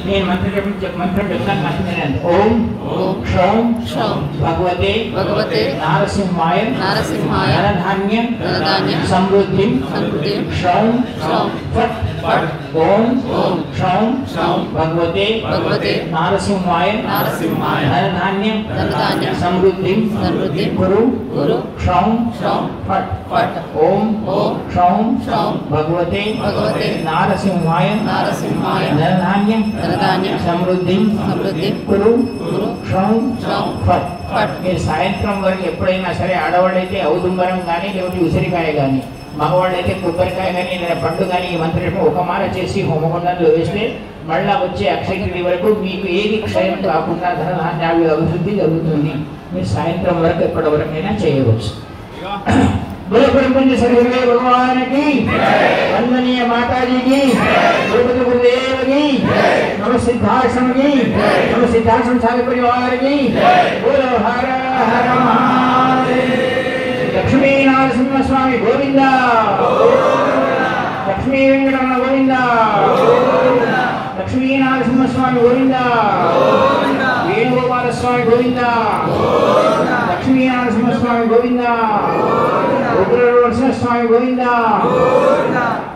నేను మంత్రం చెప్పి చెప్ మంత్రం చెప్తాను మంత్రం ఓం ఓం క్షౌం క్షౌం భగవతే భగవతే నారసింహాయ నారసింహాయ ధనధాన్యం ధనధాన్యం సమృద్ధిం సమృద్ధిం క్షౌం క్షౌం ఫట్ ఫట్ ఓం ఓం క్షౌం క్షౌం భగవతే భగవతే నారసింహాయ నారసింహాయ ధనధాన్యం ధనధాన్యం సమృద్ధిం సమృద్ధిం కురు కురు క్షౌం క్షౌం ఫట్ ఫట్ ఓం ఓం క్షౌం క్షౌం భగవతే భగవతే నారసింహాయ నారసింహాయ ధనధాన్యం ధనధాన్యం సమృద్ధిం సమృద్ధిం కురు కురు క్షౌం క్షౌం ఫట్ ఫట్ మీరు సాయంత్రం వరకు ఎప్పుడైనా సరే ఆడవాళ్ళైతే ఔదుంబరం కానీ లేకపోతే ఉసిరికాయ కానీ మగవాళ్ళైతే కొబ్బరికాయ కానీ లేదా పండు కానీ ఈ మంత్రం ఒక మాల చేసి హోమగుండంలో వేస్తే మళ్ళా వచ్చే అక్షయక్రియ వరకు మీకు ఏది క్షయం కాకుండా ధనధాన్యాలు అభివృద్ధి జరుగుతుంది మీరు సాయంత్రం వరకు ఎప్పటి వరకైనా చేయవచ్చు बोलो ब्रह्मण्य सरस्वती भगवान की वंदनीय माता जी की द्रौपदी गुरुदेव की नम सिद्धाश्रम की नम सिद्धाश्रम सारे परिवार की बोलो हर हर महादेव लक्ष्मी नरसिंह स्वामी गोविंद लक्ष्मी वेंकटरमण गोविंद लक्ष्मी नरसिंह स्वामी गोविंद వేణుగోపాల స్వామి గోవింద లక్ష్మీ నరసింహ స్వామి గోవింద ఉగ్ర స్వామి గోవింద